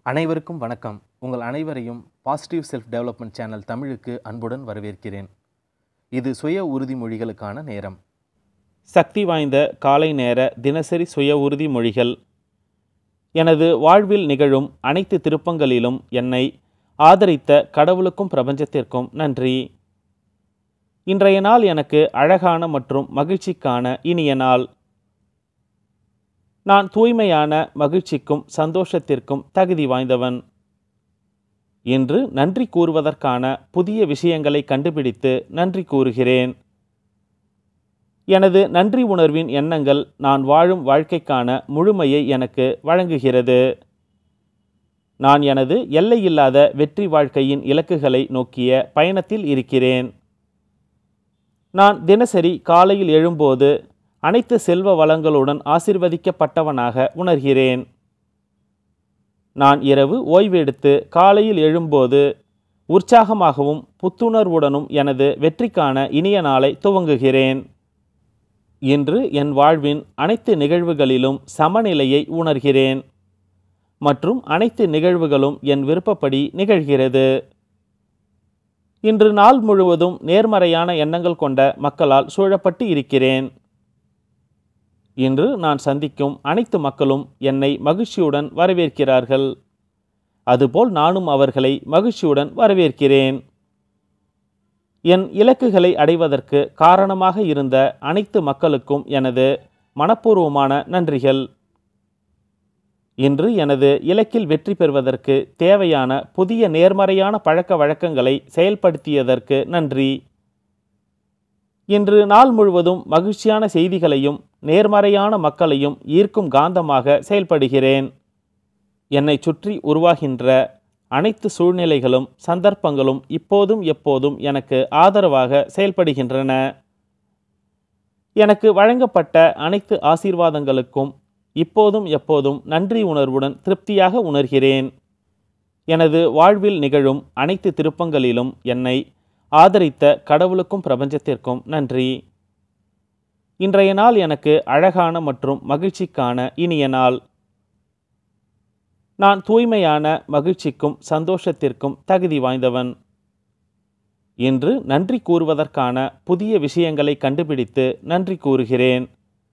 அனைவருக்கும் வணக்கம் உங்கள் அனைவரையும் பாசிட்டிவ் செல்ஃப் டெவலப்மெண்ட் சேனல் தமிழுக்கு அன்புடன் வரவேற்கிறேன் இது சுய உறுதிமொழிகளுக்கான நேரம் சக்தி வாய்ந்த காலை நேர தினசரி சுய உறுதிமொழிகள் எனது வாழ்வில் நிகழும் அனைத்து திருப்பங்களிலும் என்னை ஆதரித்த கடவுளுக்கும் பிரபஞ்சத்திற்கும் நன்றி இன்றைய நாள் எனக்கு அழகான மற்றும் மகிழ்ச்சிக்கான இனிய நாள் நான் தூய்மையான மகிழ்ச்சிக்கும் சந்தோஷத்திற்கும் தகுதி வாய்ந்தவன் இன்று நன்றி கூறுவதற்கான புதிய விஷயங்களை கண்டுபிடித்து நன்றி கூறுகிறேன் எனது நன்றி உணர்வின் எண்ணங்கள் நான் வாழும் வாழ்க்கைக்கான முழுமையை எனக்கு வழங்குகிறது நான் எனது எல்லையில்லாத வெற்றி வாழ்க்கையின் இலக்குகளை நோக்கிய பயணத்தில் இருக்கிறேன் நான் தினசரி காலையில் எழும்போது அனைத்து செல்வ வளங்களுடன் ஆசிர்வதிக்கப்பட்டவனாக உணர்கிறேன் நான் இரவு ஓய்வெடுத்து காலையில் எழும்போது உற்சாகமாகவும் புத்துணர்வுடனும் எனது வெற்றிக்கான இனிய நாளை துவங்குகிறேன் இன்று என் வாழ்வின் அனைத்து நிகழ்வுகளிலும் சமநிலையை உணர்கிறேன் மற்றும் அனைத்து நிகழ்வுகளும் என் விருப்பப்படி நிகழ்கிறது இன்று நாள் முழுவதும் நேர்மறையான எண்ணங்கள் கொண்ட மக்களால் சூழப்பட்டு இருக்கிறேன் இன்று நான் சந்திக்கும் அனைத்து மக்களும் என்னை மகிழ்ச்சியுடன் வரவேற்கிறார்கள் அதுபோல் நானும் அவர்களை மகிழ்ச்சியுடன் வரவேற்கிறேன் என் இலக்குகளை அடைவதற்கு காரணமாக இருந்த அனைத்து மக்களுக்கும் எனது மனப்பூர்வமான நன்றிகள் இன்று எனது இலக்கில் வெற்றி பெறுவதற்கு தேவையான புதிய நேர்மறையான பழக்க வழக்கங்களை செயல்படுத்தியதற்கு நன்றி இன்று நாள் முழுவதும் மகிழ்ச்சியான செய்திகளையும் நேர்மறையான மக்களையும் ஈர்க்கும் காந்தமாக செயல்படுகிறேன் என்னை சுற்றி உருவாகின்ற அனைத்து சூழ்நிலைகளும் சந்தர்ப்பங்களும் இப்போதும் எப்போதும் எனக்கு ஆதரவாக செயல்படுகின்றன எனக்கு வழங்கப்பட்ட அனைத்து ஆசீர்வாதங்களுக்கும் இப்போதும் எப்போதும் நன்றி உணர்வுடன் திருப்தியாக உணர்கிறேன் எனது வாழ்வில் நிகழும் அனைத்து திருப்பங்களிலும் என்னை ஆதரித்த கடவுளுக்கும் பிரபஞ்சத்திற்கும் நன்றி இன்றைய நாள் எனக்கு அழகான மற்றும் மகிழ்ச்சிக்கான இனிய நாள் நான் தூய்மையான மகிழ்ச்சிக்கும் சந்தோஷத்திற்கும் தகுதி வாய்ந்தவன் இன்று நன்றி கூறுவதற்கான புதிய விஷயங்களை கண்டுபிடித்து நன்றி கூறுகிறேன்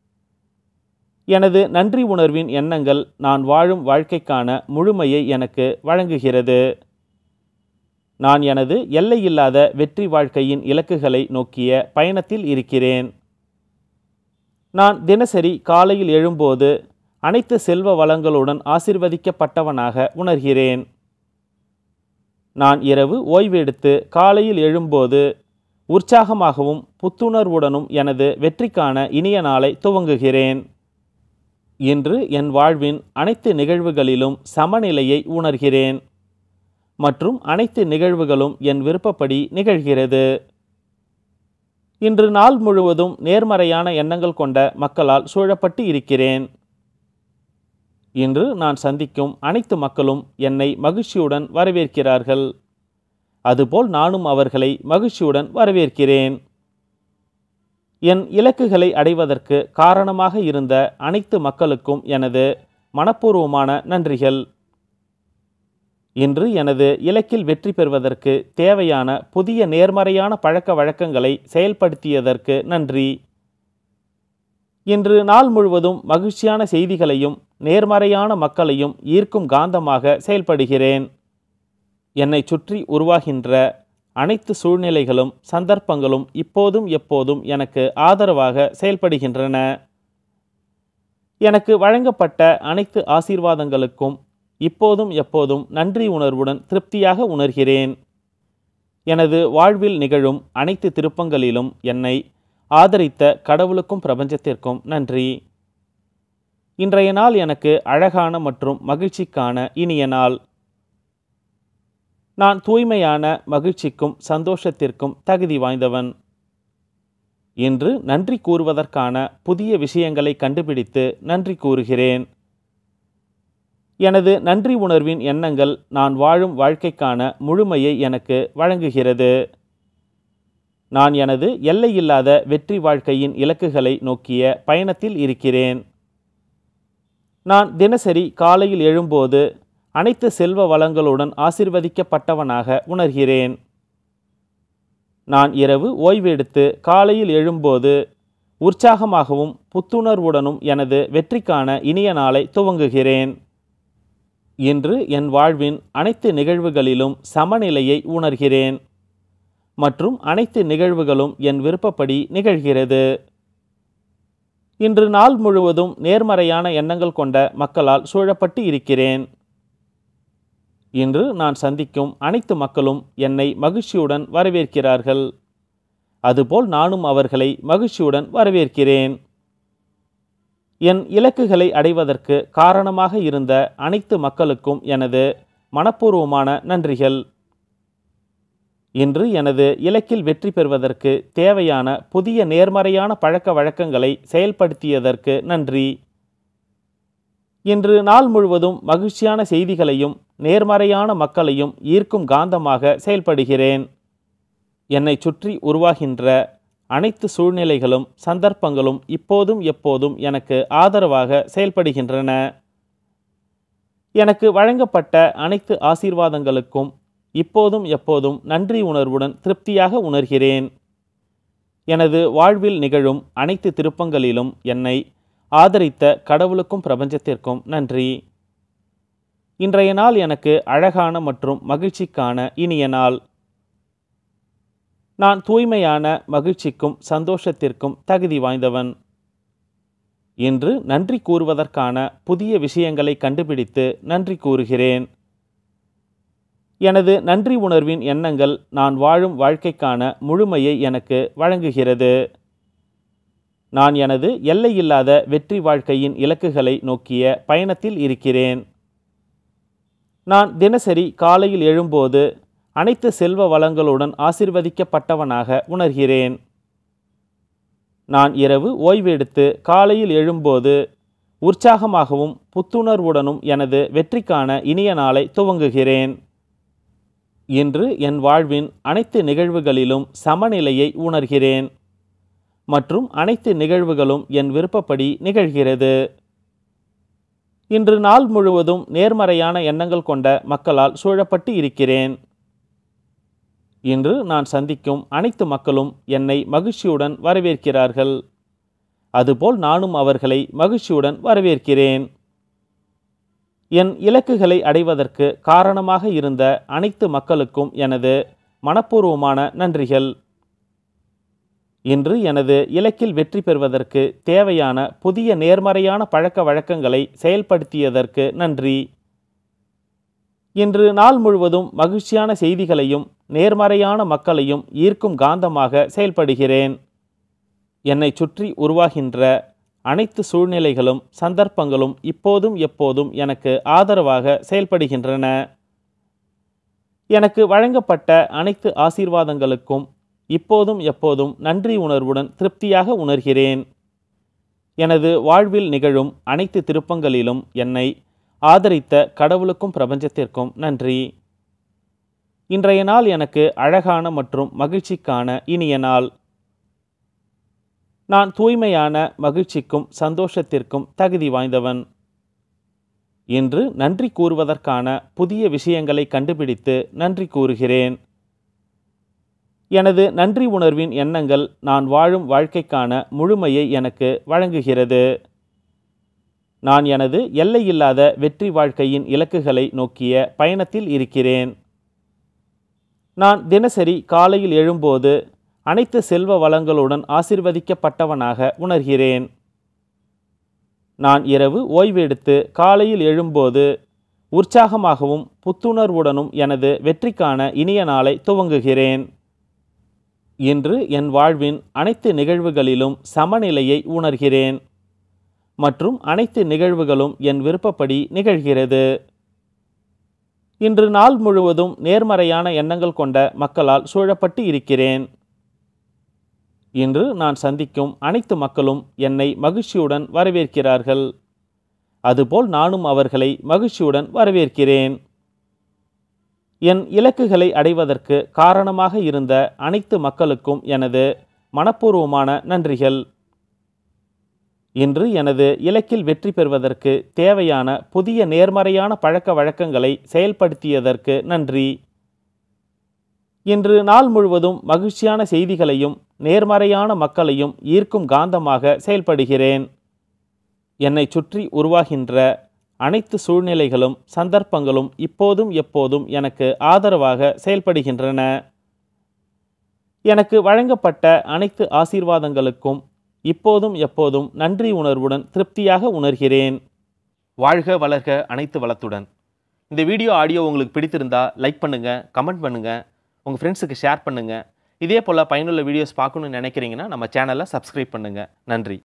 எனது நன்றி உணர்வின் எண்ணங்கள் நான் வாழும் வாழ்க்கைக்கான முழுமையை எனக்கு வழங்குகிறது நான் எனது எல்லையில்லாத வெற்றி வாழ்க்கையின் இலக்குகளை நோக்கிய பயணத்தில் இருக்கிறேன் நான் தினசரி காலையில் எழும்போது அனைத்து செல்வ வளங்களுடன் ஆசிர்வதிக்கப்பட்டவனாக உணர்கிறேன் நான் இரவு ஓய்வெடுத்து காலையில் எழும்போது உற்சாகமாகவும் புத்துணர்வுடனும் எனது வெற்றிக்கான இனிய நாளை துவங்குகிறேன் இன்று என் வாழ்வின் அனைத்து நிகழ்வுகளிலும் சமநிலையை உணர்கிறேன் மற்றும் அனைத்து நிகழ்வுகளும் என் விருப்பப்படி நிகழ்கிறது இன்று நாள் முழுவதும் நேர்மறையான எண்ணங்கள் கொண்ட மக்களால் சூழப்பட்டு இருக்கிறேன் இன்று நான் சந்திக்கும் அனைத்து மக்களும் என்னை மகிழ்ச்சியுடன் வரவேற்கிறார்கள் அதுபோல் நானும் அவர்களை மகிழ்ச்சியுடன் வரவேற்கிறேன் என் இலக்குகளை அடைவதற்கு காரணமாக இருந்த அனைத்து மக்களுக்கும் எனது மனப்பூர்வமான நன்றிகள் இன்று எனது இலக்கில் வெற்றி பெறுவதற்கு தேவையான புதிய நேர்மறையான பழக்க வழக்கங்களை செயல்படுத்தியதற்கு நன்றி இன்று நாள் முழுவதும் மகிழ்ச்சியான செய்திகளையும் நேர்மறையான மக்களையும் ஈர்க்கும் காந்தமாக செயல்படுகிறேன் என்னை சுற்றி உருவாகின்ற அனைத்து சூழ்நிலைகளும் சந்தர்ப்பங்களும் இப்போதும் எப்போதும் எனக்கு ஆதரவாக செயல்படுகின்றன எனக்கு வழங்கப்பட்ட அனைத்து ஆசீர்வாதங்களுக்கும் இப்போதும் எப்போதும் நன்றி உணர்வுடன் திருப்தியாக உணர்கிறேன் எனது வாழ்வில் நிகழும் அனைத்து திருப்பங்களிலும் என்னை ஆதரித்த கடவுளுக்கும் பிரபஞ்சத்திற்கும் நன்றி இன்றைய நாள் எனக்கு அழகான மற்றும் மகிழ்ச்சிக்கான இனிய நாள் நான் தூய்மையான மகிழ்ச்சிக்கும் சந்தோஷத்திற்கும் தகுதி வாய்ந்தவன் இன்று நன்றி கூறுவதற்கான புதிய விஷயங்களை கண்டுபிடித்து நன்றி கூறுகிறேன் எனது நன்றி உணர்வின் எண்ணங்கள் நான் வாழும் வாழ்க்கைக்கான முழுமையை எனக்கு வழங்குகிறது நான் எனது எல்லையில்லாத வெற்றி வாழ்க்கையின் இலக்குகளை நோக்கிய பயணத்தில் இருக்கிறேன் நான் தினசரி காலையில் எழும்போது அனைத்து செல்வ வளங்களுடன் ஆசிர்வதிக்கப்பட்டவனாக உணர்கிறேன் நான் இரவு ஓய்வெடுத்து காலையில் எழும்போது உற்சாகமாகவும் புத்துணர்வுடனும் எனது வெற்றிக்கான இனிய நாளை துவங்குகிறேன் இன்று என் வாழ்வின் அனைத்து நிகழ்வுகளிலும் சமநிலையை உணர்கிறேன் மற்றும் அனைத்து நிகழ்வுகளும் என் விருப்பப்படி நிகழ்கிறது இன்று நாள் முழுவதும் நேர்மறையான எண்ணங்கள் கொண்ட மக்களால் சூழப்பட்டு இருக்கிறேன் இன்று நான் சந்திக்கும் அனைத்து மக்களும் என்னை மகிழ்ச்சியுடன் வரவேற்கிறார்கள் அதுபோல் நானும் அவர்களை மகிழ்ச்சியுடன் வரவேற்கிறேன் என் இலக்குகளை அடைவதற்கு காரணமாக இருந்த அனைத்து மக்களுக்கும் எனது மனப்பூர்வமான நன்றிகள் இன்று எனது இலக்கில் வெற்றி பெறுவதற்கு தேவையான புதிய நேர்மறையான பழக்க வழக்கங்களை செயல்படுத்தியதற்கு நன்றி இன்று நாள் முழுவதும் மகிழ்ச்சியான செய்திகளையும் நேர்மறையான மக்களையும் ஈர்க்கும் காந்தமாக செயல்படுகிறேன் என்னை சுற்றி உருவாகின்ற அனைத்து சூழ்நிலைகளும் சந்தர்ப்பங்களும் இப்போதும் எப்போதும் எனக்கு ஆதரவாக செயல்படுகின்றன எனக்கு வழங்கப்பட்ட அனைத்து ஆசீர்வாதங்களுக்கும் இப்போதும் எப்போதும் நன்றி உணர்வுடன் திருப்தியாக உணர்கிறேன் எனது வாழ்வில் நிகழும் அனைத்து திருப்பங்களிலும் என்னை ஆதரித்த கடவுளுக்கும் பிரபஞ்சத்திற்கும் நன்றி இன்றைய நாள் எனக்கு அழகான மற்றும் மகிழ்ச்சிக்கான இனிய நாள் நான் தூய்மையான மகிழ்ச்சிக்கும் சந்தோஷத்திற்கும் தகுதி வாய்ந்தவன் இன்று நன்றி கூறுவதற்கான புதிய விஷயங்களை கண்டுபிடித்து நன்றி கூறுகிறேன் எனது நன்றி உணர்வின் எண்ணங்கள் நான் வாழும் வாழ்க்கைக்கான முழுமையை எனக்கு வழங்குகிறது நான் எனது எல்லையில்லாத வெற்றி வாழ்க்கையின் இலக்குகளை நோக்கிய பயணத்தில் இருக்கிறேன் நான் தினசரி காலையில் எழும்போது அனைத்து செல்வ வளங்களுடன் ஆசிர்வதிக்கப்பட்டவனாக உணர்கிறேன் நான் இரவு ஓய்வெடுத்து காலையில் எழும்போது உற்சாகமாகவும் புத்துணர்வுடனும் எனது வெற்றிக்கான இனிய நாளை துவங்குகிறேன் இன்று என் வாழ்வின் அனைத்து நிகழ்வுகளிலும் சமநிலையை உணர்கிறேன் மற்றும் அனைத்து நிகழ்வுகளும் என் விருப்பப்படி நிகழ்கிறது இன்று நாள் முழுவதும் நேர்மறையான எண்ணங்கள் கொண்ட மக்களால் சூழப்பட்டு இருக்கிறேன் இன்று நான் சந்திக்கும் அனைத்து மக்களும் என்னை மகிழ்ச்சியுடன் வரவேற்கிறார்கள் அதுபோல் நானும் அவர்களை மகிழ்ச்சியுடன் வரவேற்கிறேன் என் இலக்குகளை அடைவதற்கு காரணமாக இருந்த அனைத்து மக்களுக்கும் எனது மனப்பூர்வமான நன்றிகள் இன்று எனது இலக்கில் வெற்றி பெறுவதற்கு தேவையான புதிய நேர்மறையான பழக்க வழக்கங்களை செயல்படுத்தியதற்கு நன்றி இன்று நாள் முழுவதும் மகிழ்ச்சியான செய்திகளையும் நேர்மறையான மக்களையும் ஈர்க்கும் காந்தமாக செயல்படுகிறேன் என்னை சுற்றி உருவாகின்ற அனைத்து சூழ்நிலைகளும் சந்தர்ப்பங்களும் இப்போதும் எப்போதும் எனக்கு ஆதரவாக செயல்படுகின்றன எனக்கு வழங்கப்பட்ட அனைத்து ஆசீர்வாதங்களுக்கும் இப்போதும் எப்போதும் நன்றி உணர்வுடன் திருப்தியாக உணர்கிறேன் எனது வாழ்வில் நிகழும் அனைத்து திருப்பங்களிலும் என்னை ஆதரித்த கடவுளுக்கும் பிரபஞ்சத்திற்கும் நன்றி இன்றைய நாள் எனக்கு அழகான மற்றும் மகிழ்ச்சிக்கான இனிய நாள் நான் தூய்மையான மகிழ்ச்சிக்கும் சந்தோஷத்திற்கும் தகுதி வாய்ந்தவன் இன்று நன்றி கூறுவதற்கான புதிய விஷயங்களை கண்டுபிடித்து நன்றி கூறுகிறேன் எனது நன்றி உணர்வின் எண்ணங்கள் நான் வாழும் வாழ்க்கைக்கான முழுமையை எனக்கு வழங்குகிறது நான் எனது எல்லையில்லாத வெற்றி வாழ்க்கையின் இலக்குகளை நோக்கிய பயணத்தில் இருக்கிறேன் நான் தினசரி காலையில் எழும்போது அனைத்து செல்வ வளங்களுடன் ஆசிர்வதிக்கப்பட்டவனாக உணர்கிறேன் நான் இரவு ஓய்வெடுத்து காலையில் எழும்போது உற்சாகமாகவும் புத்துணர்வுடனும் எனது வெற்றிக்கான இனிய நாளை துவங்குகிறேன் இன்று என் வாழ்வின் அனைத்து நிகழ்வுகளிலும் சமநிலையை உணர்கிறேன் மற்றும் அனைத்து நிகழ்வுகளும் என் விருப்பப்படி நிகழ்கிறது இன்று நாள் முழுவதும் நேர்மறையான எண்ணங்கள் கொண்ட மக்களால் சூழப்பட்டு இருக்கிறேன் இன்று நான் சந்திக்கும் அனைத்து மக்களும் என்னை மகிழ்ச்சியுடன் வரவேற்கிறார்கள் அதுபோல் நானும் அவர்களை மகிழ்ச்சியுடன் வரவேற்கிறேன் என் இலக்குகளை அடைவதற்கு காரணமாக இருந்த அனைத்து மக்களுக்கும் எனது மனப்பூர்வமான நன்றிகள் இன்று எனது இலக்கில் வெற்றி பெறுவதற்கு தேவையான புதிய நேர்மறையான பழக்க வழக்கங்களை செயல்படுத்தியதற்கு நன்றி இன்று நாள் முழுவதும் மகிழ்ச்சியான செய்திகளையும் நேர்மறையான மக்களையும் ஈர்க்கும் காந்தமாக செயல்படுகிறேன் என்னை சுற்றி உருவாகின்ற அனைத்து சூழ்நிலைகளும் சந்தர்ப்பங்களும் இப்போதும் எப்போதும் எனக்கு ஆதரவாக செயல்படுகின்றன எனக்கு வழங்கப்பட்ட அனைத்து ஆசீர்வாதங்களுக்கும் இப்போதும் எப்போதும் நன்றி உணர்வுடன் திருப்தியாக உணர்கிறேன் வாழ்க வளர்க அனைத்து வளத்துடன் இந்த வீடியோ ஆடியோ உங்களுக்கு பிடித்திருந்தா லைக் பண்ணுங்கள் கமெண்ட் பண்ணுங்கள் உங்கள் ஃப்ரெண்ட்ஸுக்கு ஷேர் பண்ணுங்கள் இதே போல் பயனுள்ள வீடியோஸ் பார்க்கணும்னு நினைக்கிறீங்கன்னா நம்ம சேனலை சப்ஸ்கிரைப் பண்ணுங்கள் நன்றி